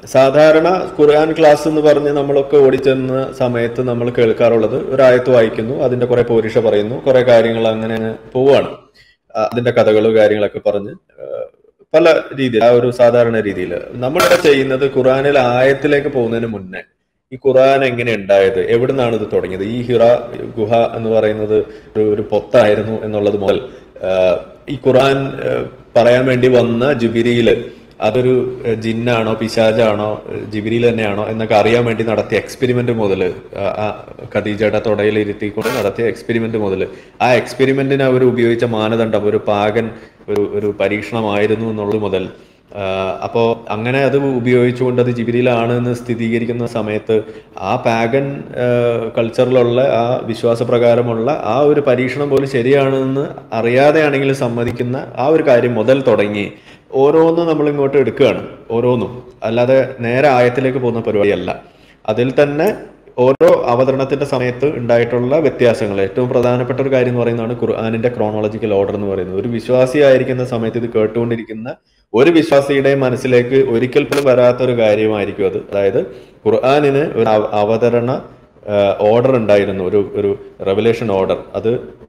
സാധാരണ ഖുർആൻ ക്ലാസ് എന്ന് പറഞ്ഞ് നമ്മളൊക്കെ ഓടിച്ചെന്ന സമയത്ത് നമ്മൾ കേൾക്കാറുള്ളത് ഒരു ആയത്ത് വായിക്കുന്നു അതിന്റെ കുറെ പോരിഷ പറയുന്നു കുറെ കാര്യങ്ങൾ അങ്ങനെ അങ്ങ് പോവാണ് ആ, അതിന്റെ കഥകളും കാര്യങ്ങളൊക്കെ പറഞ്ഞ് ആ, പല രീതിയിൽ ആ ഒരു സാധാരണ രീതിയിൽ നമ്മളിവിടെ ചെയ്യുന്നത് ഖുർആനിൽ ആയത്തിലേക്ക് പോകുന്നതിന് മുന്നേ ഈ ഖുർആൻ എങ്ങനെ ഉണ്ടായത് എവിടെ നിന്നാണ് ഇത് തുടങ്ങിയത് ഈ ഹിറ ഗുഹ എന്ന് പറയുന്നത് ഒരു ഒരു പൊത്തായിരുന്നു എന്നുള്ളത് മുതൽ ആ, ഈ ഖുർആൻ ആ, പറയാൻ വേണ്ടി വന്ന ജിബിരിയില് അതൊരു ഏഹ്, ജിന്നാണോ പിശാജാണോ ഏഹ്, ജിബിരിയിൽ തന്നെയാണോ എന്നൊക്കെ അറിയാൻ വേണ്ടി നടത്തിയ എക്സ്പെരിമെന്റ് മുതൽ ആ ഖദീജയുടെ തുടയിൽ ഇരുത്തിക്കൊണ്ട് നടത്തിയ എക്സ്പെരിമെന്റ് മുതൽ ആ എക്സ്പെരിമെന്റിന് അവർ ഉപയോഗിച്ച മാനദണ്ഡം ഒരു പാകൻ ഒരു ഒരു പരീക്ഷണമായിരുന്നു എന്നുള്ളത് മുതൽ ആഹ് അപ്പോ അങ്ങനെ അത് ഉപയോഗിച്ചുകൊണ്ട് അത് ജിബിരിയിലാണ് എന്ന് സ്ഥിരീകരിക്കുന്ന സമയത്ത് ആ പാഗൻ കൾച്ചറിലുള്ള ആ വിശ്വാസപ്രകാരമുള്ള ആ ഒരു പരീക്ഷണം പോലും ശരിയാണെന്ന് അറിയാതെയാണെങ്കിൽ സമ്മതിക്കുന്ന ആ ഒരു കാര്യം മുതൽ തുടങ്ങി ഓരോന്നും നമ്മൾ ഇങ്ങോട്ട് എടുക്കുകയാണ് ഓരോന്നും അല്ലാതെ നേരെ ആയത്തിലേക്ക് പോകുന്ന പരിപാടിയല്ല അതിൽ തന്നെ ഓരോ അവതരണത്തിന്റെ സമയത്ത് ഉണ്ടായിട്ടുള്ള വ്യത്യാസങ്ങൾ ഏറ്റവും പ്രധാനപ്പെട്ട ഒരു കാര്യം എന്ന് പറയുന്നതാണ് ഖുർആാനിന്റെ ക്രോണോളജിക്കൽ ഓർഡർ എന്ന് പറയുന്നത് ഒരു വിശ്വാസിയായിരിക്കുന്ന സമയത്ത് ഇത് കേട്ടുകൊണ്ടിരിക്കുന്ന ഒരു വിശ്വാസിയുടെ മനസ്സിലേക്ക് ഒരിക്കൽ പോലും വരാത്ത ഒരു കാര്യമായിരിക്കും അത് അതായത് ഖുർആാനിന് ഒരു അവ- അവതരണ ഓർഡർ ഉണ്ടായിരുന്നു ഒരു ഒരു റെവലേഷൻ ഓർഡർ അത്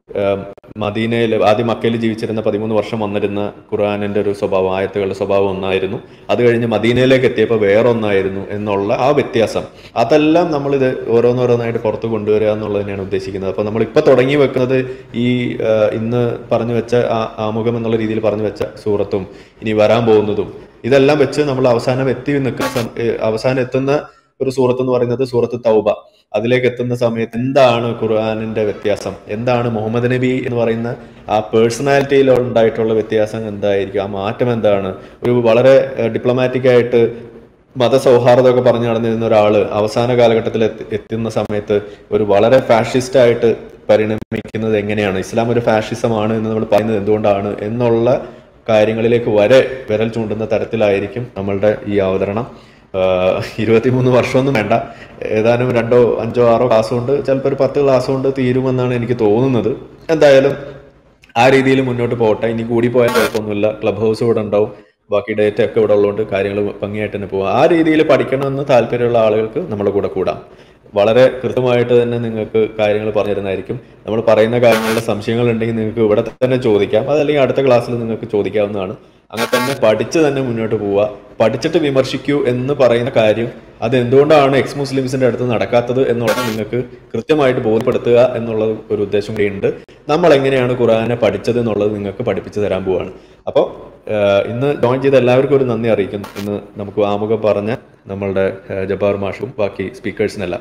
മദീനയിൽ ആദ്യം മക്കയിൽ ജീവിച്ചിരുന്ന പതിമൂന്ന് വർഷം വന്നിരുന്ന ഖുർആാനിന്റെ ഒരു സ്വഭാവം ആയത്തുകളുടെ സ്വഭാവം ഒന്നായിരുന്നു അത് കഴിഞ്ഞ് മദീനയിലേക്ക് എത്തിയപ്പോൾ വേറൊന്നായിരുന്നു എന്നുള്ള ആ വ്യത്യാസം അതെല്ലാം നമ്മൾ ഇത് ഓരോന്നോരോന്നായിട്ട് പുറത്ത് കൊണ്ടുവരിക എന്നുള്ളത് തന്നെയാണ് ഉദ്ദേശിക്കുന്നത് അപ്പൊ നമ്മൾ ഇപ്പൊ തുടങ്ങി വെക്കുന്നത് ഈ ആ, ഇന്ന് പറഞ്ഞു വെച്ച ആ ആമുഖം എന്നുള്ള രീതിയിൽ പറഞ്ഞു വെച്ച സൂറത്തും ഇനി വരാൻ പോകുന്നതും ഇതെല്ലാം വെച്ച് നമ്മൾ അവസാനം എത്തി നിൽക്കുന്ന സം- ഏ, അവസാനം എത്തുന്ന ഒരു സൂറത്ത് എന്ന് പറയുന്നത് സൂറത്ത് തൗബ അതിലേക്ക് എത്തുന്ന സമയത്ത് എന്താണ് ഖുർആാനിന്റെ വ്യത്യാസം എന്താണ് മുഹമ്മദ് നബി എന്ന് പറയുന്ന ആ പേഴ്സണാലിറ്റിയിൽ ഉണ്ടായിട്ടുള്ള വ്യത്യാസം എന്തായിരിക്കും ആ മാറ്റം എന്താണ് ഒരു വളരെ ഡിപ്ലോമാറ്റിക് ആയിട്ട് മതസൗഹാർദ്ദമൊക്കെ പറഞ്ഞു നടന്നിരുന്ന ഒരാള് അവസാന കാലഘട്ടത്തിൽ എത്തി- എത്തുന്ന സമയത്ത് ഒരു വളരെ ഫാഷിസ്റ്റ് ആയിട്ട് പരിണമിക്കുന്നത് എങ്ങനെയാണ് ഇസ്ലാം ഒരു ഫാഷിസമാണ് എന്ന് നമ്മൾ പറയുന്നത് എന്തുകൊണ്ടാണ് എന്നുള്ള കാര്യങ്ങളിലേക്ക് വരെ വിരൽ ചൂണ്ടുന്ന തരത്തിലായിരിക്കും നമ്മളുടെ ഈ അവതരണം ആഹ് ഇരുപത്തിമൂന്ന് വർഷമൊന്നും വേണ്ട ഏതാനും രണ്ടോ അഞ്ചോ ആറോ ക്ലാസ് കൊണ്ട് ചിലപ്പോൾ ഒരു പത്ത് ക്ലാസ് കൊണ്ട് തീരുമെന്നാണ് എനിക്ക് തോന്നുന്നത് എന്തായാലും ആ രീതിയിൽ മുന്നോട്ട് പോകട്ടെ ഇനി കൂടി പോയാൽ കുഴപ്പമൊന്നുമില്ല ക്ലബ് ഹൗസ് ഇവിടെ ഉണ്ടാവും ബാക്കി ഡേറ്റ ഒക്കെ ഇവിടെ ഉള്ളതുകൊണ്ട് കാര്യങ്ങൾ ഭംഗിയായിട്ട് തന്നെ പോവാം ആ രീതിയിൽ പഠിക്കണമെന്ന് താല്പര്യമുള്ള ആളുകൾക്ക് നമ്മുടെ കൂടെ കൂടാം വളരെ കൃത്യമായിട്ട് തന്നെ നിങ്ങൾക്ക് കാര്യങ്ങൾ പറഞ്ഞു തരുന്നതായിരിക്കും നമ്മൾ പറയുന്ന കാര്യങ്ങളുടെ സംശയങ്ങൾ ഉണ്ടെങ്കിൽ നിങ്ങൾക്ക് ഇവിടെ തന്നെ ചോദിക്കാം അതല്ലെങ്കിൽ അടുത്ത ക്ലാസ്സിൽ നിങ്ങൾക്ക് ചോദിക്കാവുന്നതാണ് അങ്ങനെ തന്നെ പഠിച്ച് തന്നെ മുന്നോട്ട് പോവുക പഠിച്ചിട്ട് വിമർശിക്കൂ എന്ന് പറയുന്ന കാര്യം അത് എന്തുകൊണ്ടാണ് എക്സ് മുസ്ലിംസിന്റെ അടുത്ത് നടക്കാത്തത് എന്നുള്ളത് നിങ്ങൾക്ക് കൃത്യമായിട്ട് ബോധ്യപ്പെടുത്തുക എന്നുള്ള ഒരു ഉദ്ദേശം കൂടി ഉണ്ട് നമ്മൾ എങ്ങനെയാണ് ഖുറാനെ പഠിച്ചത് എന്നുള്ളത് നിങ്ങൾക്ക് പഠിപ്പിച്ചു തരാൻ പോവാണ് അപ്പോൾ ഇന്ന് ജോയിൻ ചെയ്ത എല്ലാവർക്കും ഒരു നന്ദി അറിയിക്കുന്നു ഇന്ന് നമുക്ക് ആമുഖം പറഞ്ഞ നമ്മളുടെ ഏഹ്, ജബ്ബാർ മാഷും ബാക്കി സ്പീക്കേഴ്സിനെല്ലാം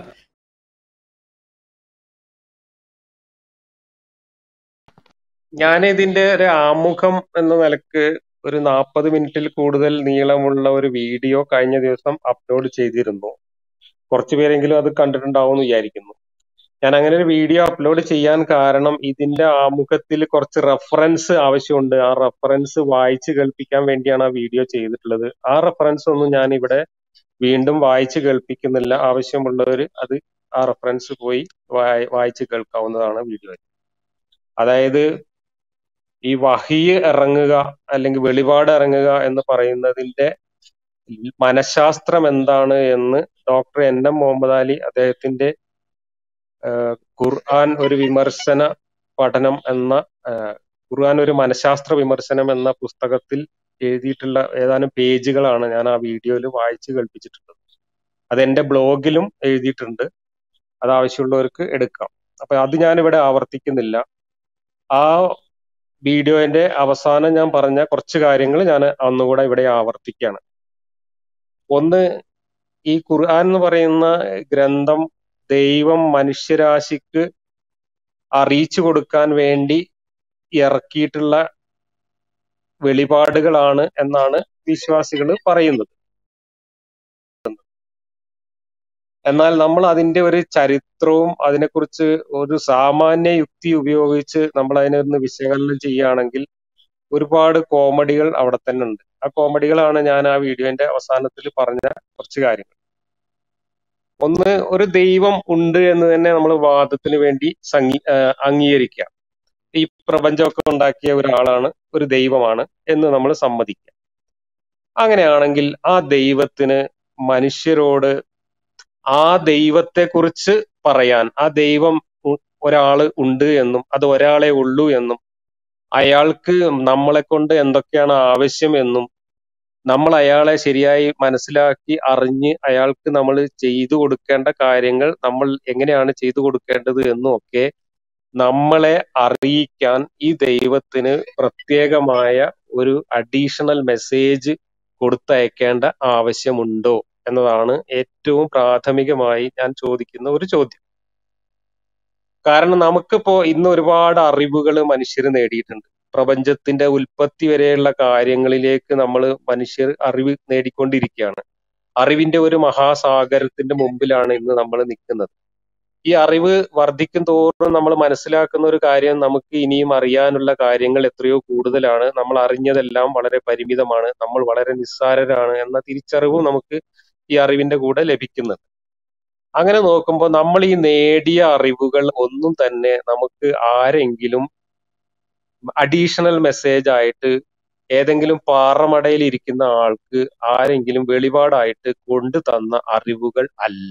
ഞാൻ ഇതിന്റെ ഒരു ആമുഖം എന്ന നിലക്ക് ഒരു നാൽപ്പത് മിനിറ്റിൽ കൂടുതൽ നീളമുള്ള ഒരു വീഡിയോ കഴിഞ്ഞ ദിവസം അപ്ലോഡ് ചെയ്തിരുന്നു കുറച്ചു പേരെങ്കിലും അത് കണ്ടിട്ടുണ്ടാവും എന്ന് വിചാരിക്കുന്നു ഞാൻ അങ്ങനെ ഒരു വീഡിയോ അപ്ലോഡ് ചെയ്യാൻ കാരണം ഇതിന്റെ ആമുഖത്തിൽ കുറച്ച് റെഫറൻസ് ആവശ്യമുണ്ട് ആ റെഫറൻസ് വായിച്ച് കേൾപ്പിക്കാൻ വേണ്ടിയാണ് ആ വീഡിയോ ചെയ്തിട്ടുള്ളത് ആ റെഫറൻസ് ഒന്നും ഞാൻ ഇവിടെ വീണ്ടും വായിച്ച് കേൾപ്പിക്കുന്നില്ല ആവശ്യമുള്ളവർ അത് ആ റെഫറൻസ് പോയി വായി- വായിച്ച് കേൾക്കാവുന്നതാണ് വീഡിയോ അതായത് ഈ വഹിയ് ഇറങ്ങുക അല്ലെങ്കിൽ വെളിപാട് ഇറങ്ങുക എന്ന് പറയുന്നതിന്റെ മനഃശാസ്ത്രം എന്താണ് എന്ന് doctor N M Muhammad Ali അദ്ദേഹത്തിന്റെ ആഹ് ഖുർആൻ ഒരു വിമർശന പഠനം എന്ന ആഹ് ഖുർആൻ ഒരു മനഃശാസ്ത്ര വിമർശനം എന്ന പുസ്തകത്തിൽ എഴുതിയിട്ടുള്ള ഏതാനും പേജുകളാണ് ഞാൻ ആ വീഡിയോയിൽ വായിച്ച് കേൾപ്പിച്ചിട്ടുള്ളത് അത് എന്റെ ബ്ലോഗിലും എഴുതിയിട്ടുണ്ട് അത് ആവശ്യമുള്ളവർക്ക് എടുക്കാം അപ്പൊ അത് ഞാൻ ഇവിടെ ആവർത്തിക്കുന്നില്ല ആ വീഡിയോന്റെ അവസാനം ഞാൻ പറഞ്ഞ കുറച്ച് കാര്യങ്ങൾ ഞാൻ ഒന്നുകൂടെ ഇവിടെ ആവർത്തിക്കുകയാണ് ഒന്ന് ഈ ഖുർആൻ എന്ന് പറയുന്ന ഗ്രന്ഥം ദൈവം മനുഷ്യരാശിക്ക് അറിയിച്ചു കൊടുക്കാൻ വേണ്ടി ഇറക്കിയിട്ടുള്ള വെളിപാടുകളാണ് എന്നാണ് വിശ്വാസികൾ പറയുന്നത് എന്നാൽ നമ്മൾ അതിന്റെ ഒരു ചരിത്രവും അതിനെക്കുറിച്ച് ഒരു സാമാന്യ യുക്തി ഉപയോഗിച്ച് നമ്മൾ അതിനെ ഒന്ന് വിശകലനം ചെയ്യുകയാണെങ്കിൽ ഒരുപാട് കോമഡികൾ അവിടെ തന്നെ ഉണ്ട് ആ കോമഡികളാണ് ഞാൻ ആ വീഡിയോന്റെ അവസാനത്തിൽ പറഞ്ഞ കുറച്ച് കാര്യങ്ങൾ ഒന്ന് ഒരു ദൈവം ഉണ്ട് എന്ന് തന്നെ നമ്മൾ വാദത്തിന് വേണ്ടി സംഗീ ആഹ് അംഗീകരിക്കുക ഈ പ്രപഞ്ചമൊക്കെ ഉണ്ടാക്കിയ ഒരാളാണ് ഒരു ദൈവമാണ് എന്ന് നമ്മൾ സമ്മതിക്കുക അങ്ങനെയാണെങ്കിൽ ആ ദൈവത്തിന് മനുഷ്യരോട് ആ ദൈവത്തെക്കുറിച്ച് പറയാൻ ആ ദൈവം ഉ- ഒരാള് ഉണ്ട് എന്നും അത് ഒരാളെ ഉള്ളൂ എന്നും അയാൾക്ക് നമ്മളെ കൊണ്ട് എന്തൊക്കെയാണ് ആവശ്യം എന്നും നമ്മൾ അയാളെ ശരിയായി മനസ്സിലാക്കി അറിഞ്ഞ് അയാൾക്ക് നമ്മൾ ചെയ്തു കൊടുക്കേണ്ട കാര്യങ്ങൾ നമ്മൾ എങ്ങനെയാണ് ചെയ്തു കൊടുക്കേണ്ടത് എന്നും ഒക്കെ നമ്മളെ അറിയിക്കാൻ ഈ ദൈവത്തിന് പ്രത്യേകമായ ഒരു അഡീഷണൽ മെസ്സേജ് കൊടുത്തയക്കേണ്ട ആവശ്യമുണ്ടോ എന്നതാണ് ഏറ്റവും പ്രാഥമികമായി ഞാൻ ചോദിക്കുന്ന ഒരു ചോദ്യം കാരണം നമുക്കിപ്പോ ഇന്ന് ഒരുപാട് അറിവുകൾ മനുഷ്യർ നേടിയിട്ടുണ്ട് പ്രപഞ്ചത്തിന്റെ ഉൽപ്പത്തി വരെയുള്ള കാര്യങ്ങളിലേക്ക് നമ്മൾ മനുഷ്യർ അറിവ് നേടിക്കൊണ്ടിരിക്കുകയാണ് അറിവിന്റെ ഒരു മഹാസാഗരത്തിന്റെ മുമ്പിലാണ് ഇന്ന് നമ്മൾ നിൽക്കുന്നത് ഈ അറിവ് വർദ്ധിക്കും തോറും നമ്മൾ മനസ്സിലാക്കുന്ന ഒരു കാര്യം നമുക്ക് ഇനിയും അറിയാനുള്ള കാര്യങ്ങൾ എത്രയോ കൂടുതലാണ് നമ്മൾ അറിഞ്ഞതെല്ലാം വളരെ പരിമിതമാണ് നമ്മൾ വളരെ നിസ്സാരരാണ് എന്ന തിരിച്ചറിവും നമുക്ക് ഈ അറിവിന്റെ കൂടെ ലഭിക്കുന്നുണ്ട് അങ്ങനെ നോക്കുമ്പോൾ നമ്മൾ ഈ നേടിയ അറിവുകൾ ഒന്നും തന്നെ നമുക്ക് ആരെങ്കിലും അഡീഷണൽ മെസ്സേജ് ആയിട്ട് ഏതെങ്കിലും പാറമടയിൽ ഇരിക്കുന്ന ആൾക്ക് ആരെങ്കിലും വെളിപാടായിട്ട് കൊണ്ടു തന്ന അറിവുകൾ അല്ല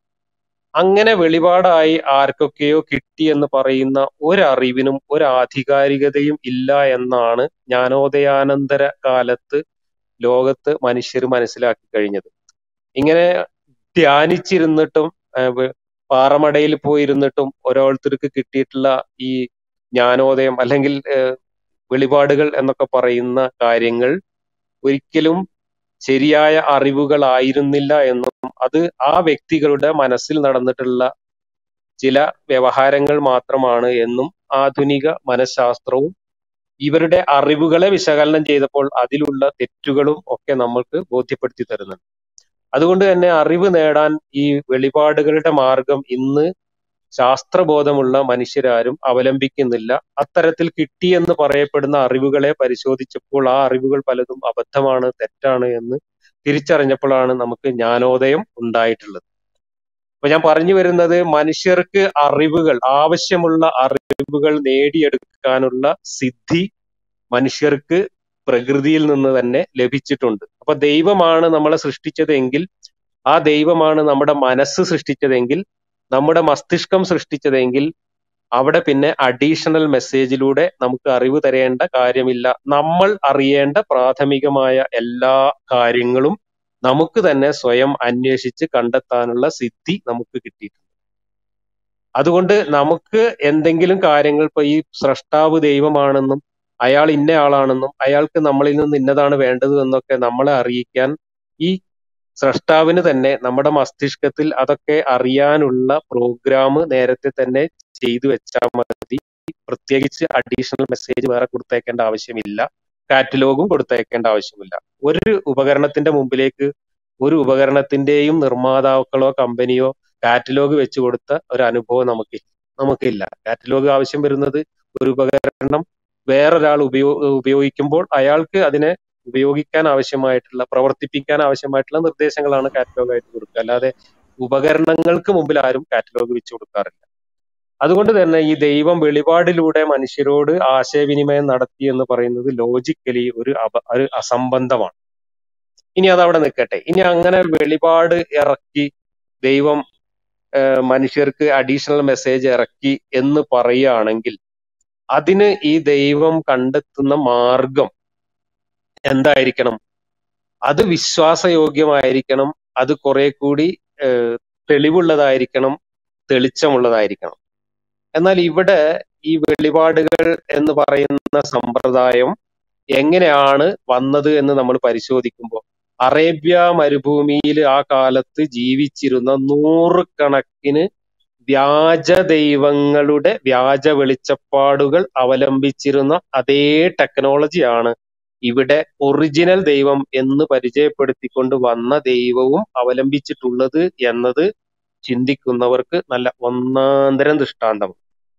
അങ്ങനെ വെളിപാടായി ആർക്കൊക്കെയോ കിട്ടി എന്ന് പറയുന്ന ഒരറിവിനും ഒരു ആധികാരികതയും ഇല്ല എന്നാണ് ജ്ഞാനോദയാനന്തര കാലത്ത് ലോകത്ത് മനുഷ്യർ മനസ്സിലാക്കി കഴിഞ്ഞത് ഇങ്ങനെ ധ്യാനിച്ചിരുന്നിട്ടും ആ, വെ- പാറമടയിൽ പോയിരുന്നിട്ടും ഓരോരുത്തർക്ക് കിട്ടിയിട്ടുള്ള ഈ ജ്ഞാനോദയം അല്ലെങ്കിൽ ഏഹ്, വെളിപാടുകൾ എന്നൊക്കെ പറയുന്ന കാര്യങ്ങൾ ഒരിക്കലും ശരിയായ അറിവുകളായിരുന്നില്ല എന്നും അത് ആ വ്യക്തികളുടെ മനസ്സിൽ നടന്നിട്ടുള്ള ചില വ്യവഹാരങ്ങൾ മാത്രമാണ് എന്നും ആധുനിക മനഃശാസ്ത്രവും ഇവരുടെ അറിവുകളെ വിശകലനം ചെയ്തപ്പോൾ അതിലുള്ള തെറ്റുകളും ഒക്കെ നമ്മൾക്ക് ബോധ്യപ്പെടുത്തി തരുന്നുണ്ട് അതുകൊണ്ട് തന്നെ അറിവ് നേടാൻ ഈ വെളിപാടുകളുടെ മാർഗം ഇന്ന് ശാസ്ത്രബോധമുള്ള മനുഷ്യരാരും അവലംബിക്കുന്നില്ല അത്തരത്തിൽ കിട്ടിയെന്ന് പറയപ്പെടുന്ന അറിവുകളെ പരിശോധിച്ചപ്പോൾ ആ അറിവുകൾ പലതും അബദ്ധമാണ് തെറ്റാണ് എന്ന് തിരിച്ചറിഞ്ഞപ്പോഴാണ് നമുക്ക് ജ്ഞാനോദയം ഉണ്ടായിട്ടുള്ളത് അപ്പൊ ഞാൻ പറഞ്ഞു വരുന്നത് മനുഷ്യർക്ക് അറിവുകൾ ആവശ്യമുള്ള അറിവുകൾ നേടിയെടുക്കാനുള്ള സിദ്ധി മനുഷ്യർക്ക് പ്രകൃതിയിൽ നിന്ന് തന്നെ ലഭിച്ചിട്ടുണ്ട് അപ്പൊ ദൈവമാണ് നമ്മളെ സൃഷ്ടിച്ചതെങ്കിൽ ആ ദൈവമാണ് നമ്മുടെ മനസ്സ് സൃഷ്ടിച്ചതെങ്കിൽ നമ്മുടെ മസ്തിഷ്കം സൃഷ്ടിച്ചതെങ്കിൽ അവിടെ പിന്നെ അഡീഷണൽ മെസ്സേജിലൂടെ നമുക്ക് അറിവ് തരേണ്ട കാര്യമില്ല നമ്മൾ അറിയേണ്ട പ്രാഥമികമായ എല്ലാ കാര്യങ്ങളും നമുക്ക് തന്നെ സ്വയം അന്വേഷിച്ച് കണ്ടെത്താനുള്ള സിദ്ധി നമുക്ക് കിട്ടിയിട്ടുണ്ട് അതുകൊണ്ട് നമുക്ക് എന്തെങ്കിലും കാര്യങ്ങൾ ഇപ്പൊ ഈ സ്രഷ്ടാവ് ദൈവമാണെന്നും അയാൾ ഇന്ന ആളാണെന്നും അയാൾക്ക് നമ്മളിൽ നിന്ന് ഇന്നതാണ് വേണ്ടത് എന്നൊക്കെ നമ്മളെ അറിയിക്കാൻ ഈ സ്രഷ്ടാവിന് തന്നെ നമ്മുടെ മസ്തിഷ്കത്തിൽ അതൊക്കെ അറിയാനുള്ള പ്രോഗ്രാം നേരത്തെ തന്നെ ചെയ്തു വെച്ചാൽ മതി പ്രത്യേകിച്ച് അഡീഷണൽ മെസ്സേജ് വേറെ കൊടുത്തേക്കേണ്ട ആവശ്യമില്ല കാറ്റലോഗും കൊടുത്തേക്കേണ്ട ആവശ്യമില്ല ഒരു ഉപകരണത്തിന്റെ മുമ്പിലേക്ക് ഒരു ഉപകരണത്തിന്റെയും നിർമ്മാതാക്കളോ കമ്പനിയോ കാറ്റലോഗ് വെച്ച് കൊടുത്ത ഒരു അനുഭവം നമുക്ക് നമുക്കില്ല കാറ്റലോഗ് ആവശ്യം വരുന്നത് ഒരു ഉപകരണം വേറൊരാൾ ഉപയോ ഉപയോഗിക്കുമ്പോൾ അയാൾക്ക് അതിനെ ഉപയോഗിക്കാൻ ആവശ്യമായിട്ടുള്ള പ്രവർത്തിപ്പിക്കാൻ ആവശ്യമായിട്ടുള്ള നിർദ്ദേശങ്ങളാണ് കാറ്റലോഗ് ആയിട്ട് കൊടുക്കുക അല്ലാതെ ഉപകരണങ്ങൾക്ക് മുമ്പിൽ ആരും കാറ്റലോഗ് വെച്ച് കൊടുക്കാറില്ല അതുകൊണ്ട് തന്നെ ഈ ദൈവം വെളിപാടിലൂടെ മനുഷ്യരോട് ആശയവിനിമയം നടത്തി എന്ന് പറയുന്നത് ലോജിക്കലി ഒരു അപ ഒരു അസംബന്ധമാണ് ഇനി അത് അവിടെ നിൽക്കട്ടെ ഇനി അങ്ങനെ വെളിപാട് ഇറക്കി ദൈവം ഏഹ്, മനുഷ്യർക്ക് അഡീഷണൽ മെസ്സേജ് ഇറക്കി എന്ന് പറയുകയാണെങ്കിൽ അതിന് ഈ ദൈവം കണ്ടെത്തുന്ന മാർഗം എന്തായിരിക്കണം അത് വിശ്വാസയോഗ്യമായിരിക്കണം അത് കുറെ കൂടി ഏഹ്, തെളിവുള്ളതായിരിക്കണം തെളിച്ചമുള്ളതായിരിക്കണം എന്നാൽ ഇവിടെ ഈ വെളിപാടുകൾ എന്ന് പറയുന്ന സമ്പ്രദായം എങ്ങനെയാണ് വന്നത് എന്ന് നമ്മൾ പരിശോധിക്കുമ്പോൾ അറേബ്യ മരുഭൂമിയിൽ ആ കാലത്ത് ജീവിച്ചിരുന്ന നൂറുകണക്കിന് വ്യാജ ദൈവങ്ങളുടെ വ്യാജ വെളിച്ചപ്പാടുകൾ അവലംബിച്ചിരുന്ന അതേ ടെക്നോളജിയാണ് ഇവിടെ ഒറിജിനൽ ദൈവം എന്ന് പരിചയപ്പെടുത്തിക്കൊണ്ട് വന്ന ദൈവവും അവലംബിച്ചിട്ടുള്ളത് എന്നത് ചിന്തിക്കുന്നവർക്ക് നല്ല ഒന്നാന്തരം ദൃഷ്ടാന്തം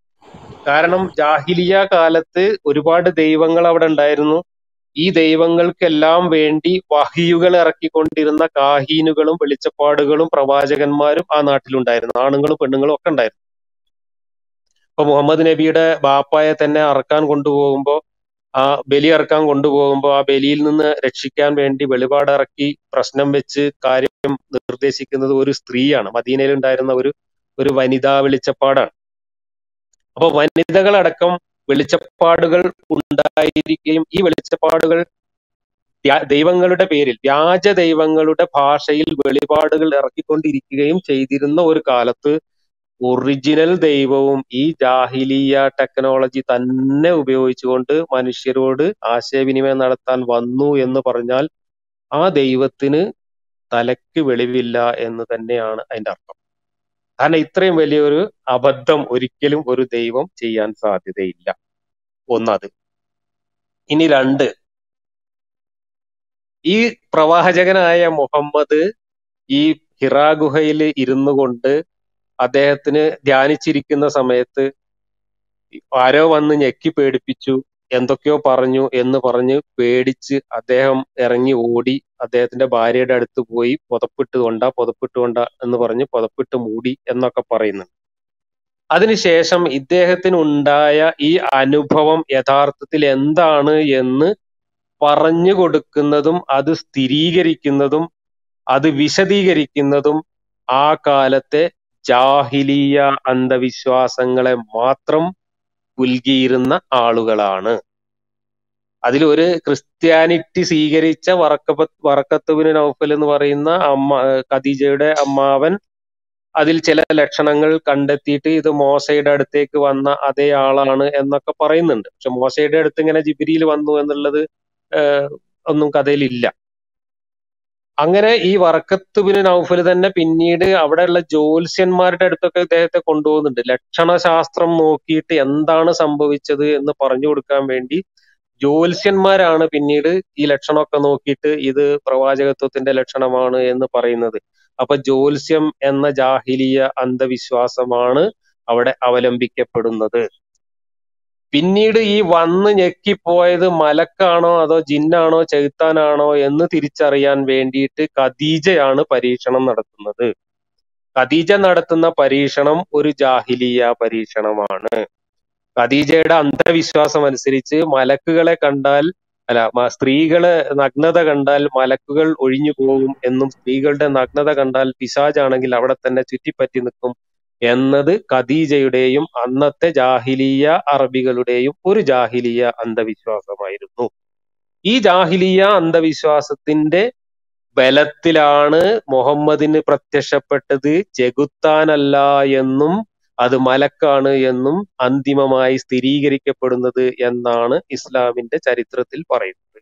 കാരണം ജാഹിലിയ കാലത്ത് ഒരുപാട് ദൈവങ്ങൾ അവിടെ ഉണ്ടായിരുന്നു ഈ ദൈവങ്ങൾക്കെല്ലാം വേണ്ടി വഹിയുകൾ ഇറക്കിക്കൊണ്ടിരുന്ന കാഹീനുകളും വെളിച്ചപ്പാടുകളും പ്രവാചകന്മാരും ആ നാട്ടിലുണ്ടായിരുന്നു ആണുങ്ങളും പെണ്ണുങ്ങളും ഒക്കെ ഉണ്ടായിരുന്നു ഇപ്പൊ മുഹമ്മദ് നബിയുടെ ബാപ്പായെ തന്നെ അറക്കാൻ കൊണ്ടുപോകുമ്പോ ആ ബലി ഇറക്കാൻ കൊണ്ടുപോകുമ്പോൾ ആ ബലിയിൽ നിന്ന് രക്ഷിക്കാൻ വേണ്ടി വെളിപാടിറക്കി പ്രശ്നം വെച്ച് കാര്യം നിർദ്ദേശിക്കുന്നത് ഒരു സ്ത്രീയാണ് മദീനയിൽ ഉണ്ടായിരുന്ന ഒരു ഒരു വനിതാ വെളിച്ചപ്പാടാണ് അപ്പൊ വനിതകളടക്കം വെളിച്ചപ്പാടുകൾ ഉണ്ടായിരിക്കുകയും ഈ വെളിച്ചപ്പാടുകൾ വ്യാ- ദൈവങ്ങളുടെ പേരിൽ വ്യാജ ദൈവങ്ങളുടെ ഭാഷയിൽ വെളിപാടുകൾ ഇറക്കിക്കൊണ്ടിരിക്കുകയും ചെയ്തിരുന്ന ഒരു കാലത്ത് ഒറിജിനൽ ദൈവവും ഈ ജാഹിലിയ ടെക്നോളജി തന്നെ ഉപയോഗിച്ചുകൊണ്ട് മനുഷ്യരോട് ആശയവിനിമയം നടത്താൻ വന്നു എന്ന് പറഞ്ഞാൽ ആ ദൈവത്തിന് തലയ്ക്ക് വെളിവില്ല എന്ന് തന്നെയാണ് അതിന്റെ അർത്ഥം കാരണം ഇത്രയും വലിയൊരു അബദ്ധം ഒരിക്കലും ഒരു ദൈവം ചെയ്യാൻ സാധ്യതയില്ല ഒന്നത് ഇനി രണ്ട് ഈ പ്രവാചകനായ മുഹമ്മദ് ഈ ഹിറാ ഗുഹയിൽ ഇരുന്നു കൊണ്ട് അദ്ദേഹത്തിന് ധ്യാനിച്ചിരിക്കുന്ന സമയത്ത് ആരോ വന്ന് ഞെക്കി പേടിപ്പിച്ചു എന്തൊക്കെയോ പറഞ്ഞു എന്ന് പറഞ്ഞ് പേടിച്ച് അദ്ദേഹം ഇറങ്ങി ഓടി അദ്ദേഹത്തിന്റെ ഭാര്യയുടെ അടുത്ത് പോയി പുതപ്പിട്ട് കൊണ്ട പുതപ്പിട്ട് കൊണ്ട എന്ന് പറഞ്ഞ് പുതപ്പിട്ട് മൂടി എന്നൊക്കെ പറയുന്നുണ്ട് അതിനുശേഷം ഇദ്ദേഹത്തിന് ഉണ്ടായ ഈ അനുഭവം യഥാർത്ഥത്തിൽ എന്താണ് എന്ന് പറഞ്ഞു കൊടുക്കുന്നതും അത് സ്ഥിരീകരിക്കുന്നതും അത് വിശദീകരിക്കുന്നതും ആ കാലത്തെ ജാഹിലീയ അന്ധവിശ്വാസങ്ങളെ മാത്രം പുൽകിയിരുന്ന ആളുകളാണ് അതിൽ ഒരു ക്രിസ്ത്യാനിറ്റി സ്വീകരിച്ച വറക്കപ്പ വറക്കത്തുബിന് നൗഫൽ എന്ന് പറയുന്ന അമ്മ ഖദീജയുടെ അമ്മാവൻ അതിൽ ചില ലക്ഷണങ്ങൾ കണ്ടെത്തിയിട്ട് ഇത് മോശയുടെ അടുത്തേക്ക് വന്ന അതേ ആളാണ് എന്നൊക്കെ പറയുന്നുണ്ട് പക്ഷെ മോശയുടെ അടുത്ത് ഇങ്ങനെ ജിബിരിയിൽ വന്നു എന്നുള്ളത് ഏഹ്, ഒന്നും കഥയിലില്ല അങ്ങനെ ഈ വറക്കത്തുബിന് നൗഫൽ തന്നെ പിന്നീട് അവിടെയുള്ള ജ്യോത്സ്യന്മാരുടെ അടുത്തൊക്കെ ഇദ്ദേഹത്തെ കൊണ്ടുപോകുന്നുണ്ട് ലക്ഷണശാസ്ത്രം നോക്കിയിട്ട് എന്താണ് സംഭവിച്ചത് എന്ന് പറഞ്ഞു കൊടുക്കാൻ വേണ്ടി ജ്യോത്സ്യന്മാരാണ് പിന്നീട് ഈ ലക്ഷണമൊക്കെ നോക്കിയിട്ട് ഇത് പ്രവാചകത്വത്തിന്റെ ലക്ഷണമാണ് എന്ന് പറയുന്നത് അപ്പൊ ജ്യോത്സ്യം എന്ന ജാഹിലിയ അന്ധവിശ്വാസമാണ് അവിടെ അവലംബിക്കപ്പെടുന്നത് പിന്നീട് ഈ വന്ന് ഞെക്കിപ്പോയത് മലക്കാണോ അതോ ജിന്നാണോ ചെകുത്താനാണോ എന്ന് തിരിച്ചറിയാൻ വേണ്ടിയിട്ട് ഖദീജയാണ് പരീക്ഷണം നടത്തുന്നത് ഖദീജ നടത്തുന്ന പരീക്ഷണം ഒരു ജാഹിലിയ പരീക്ഷണമാണ് ഖദീജയുടെ അന്ധവിശ്വാസം അനുസരിച്ച് മലക്കുകളെ കണ്ടാൽ അല്ല മ- സ്ത്രീകളെ നഗ്നത കണ്ടാൽ മലക്കുകൾ ഒഴിഞ്ഞു പോകും എന്നും സ്ത്രീകളുടെ നഗ്നത കണ്ടാൽ പിശാചാണെങ്കിൽ അവിടെ തന്നെ ചുറ്റിപ്പറ്റി നിൽക്കും എന്നത് ഖദീജയുടെയും അന്നത്തെ ജാഹിലിയ അറബികളുടെയും ഒരു ജാഹിലിയ അന്ധവിശ്വാസമായിരുന്നു ഈ ജാഹിലിയ അന്ധവിശ്വാസത്തിന്റെ ബലത്തിലാണ് മുഹമ്മദിന് പ്രത്യക്ഷപ്പെട്ടത് ചെകുത്താനല്ല എന്നും അത് മലക്കാണ് എന്നും അന്തിമമായി സ്ഥിരീകരിക്കപ്പെടുന്നത് എന്നാണ് ഇസ്ലാമിന്റെ ചരിത്രത്തിൽ പറയുന്നത്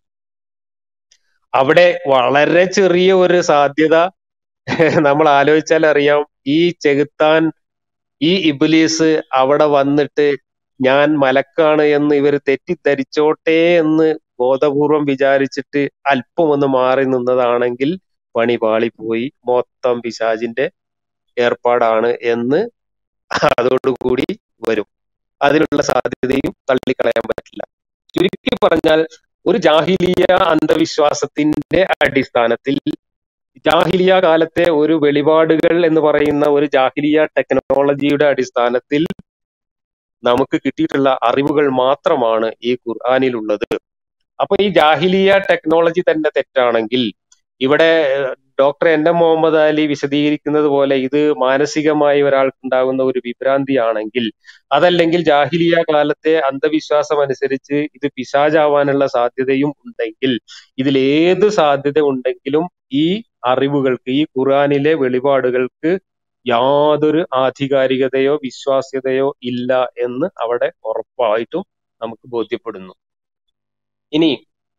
അവിടെ വളരെ ചെറിയ ഒരു സാധ്യത നമ്മൾ ആലോചിച്ചാൽ അറിയാം ഈ ചെകുത്താൻ ഈ ഇബിലീസ് അവിടെ വന്നിട്ട് ഞാൻ മലക്കാണ് എന്ന് ഇവർ തെറ്റിദ്ധരിച്ചോട്ടെ എന്ന് ബോധപൂർവം വിചാരിച്ചിട്ട് അല്പം ഒന്ന് മാറി നിന്നതാണെങ്കിൽ പണി പാളിപ്പോയി മൊത്തം പിശാചിന്റെ ഏർപ്പാടാണ് എന്ന് അതോടുകൂടി വരും അതിനുള്ള സാധ്യതയും തള്ളിക്കളയാൻ പറ്റില്ല ചുരുക്കി പറഞ്ഞാൽ ഒരു ജാഹിലിയ അന്ധവിശ്വാസത്തിന്റെ അടിസ്ഥാനത്തിൽ ജാഹിലിയ കാലത്തെ ഒരു വെളിപാടുകൾ എന്ന് പറയുന്ന ഒരു ജാഹിലിയ ടെക്നോളജിയുടെ അടിസ്ഥാനത്തിൽ നമുക്ക് കിട്ടിയിട്ടുള്ള അറിവുകൾ മാത്രമാണ് ഈ ഖുർആാനിലുള്ളത് അപ്പൊ ഈ ജാഹിലിയ ടെക്നോളജി തന്നെ തെറ്റാണെങ്കിൽ ഇവിടെ ഏഹ്, doctor N M Muhammad Ali വിശദീകരിക്കുന്നത് പോലെ ഇത് മാനസികമായി ഒരാൾക്കുണ്ടാകുന്ന ഒരു വിഭ്രാന്തിയാണെങ്കിൽ അതല്ലെങ്കിൽ ജാഹിലിയ കാലത്തെ അന്ധവിശ്വാസം അനുസരിച്ച് ഇത് പിശാചാവാനുള്ള സാധ്യതയും ഉണ്ടെങ്കിൽ ഇതിൽ ഏത് സാധ്യത ഉണ്ടെങ്കിലും ഈ അറിവുകൾക്ക് ഈ ഖുർആനിലെ വെളിപാടുകൾക്ക് യാതൊരു ആധികാരികതയോ വിശ്വാസ്യതയോ ഇല്ല എന്ന് അവിടെ ഉറപ്പായിട്ടും നമുക്ക് ബോധ്യപ്പെടുന്നു ഇനി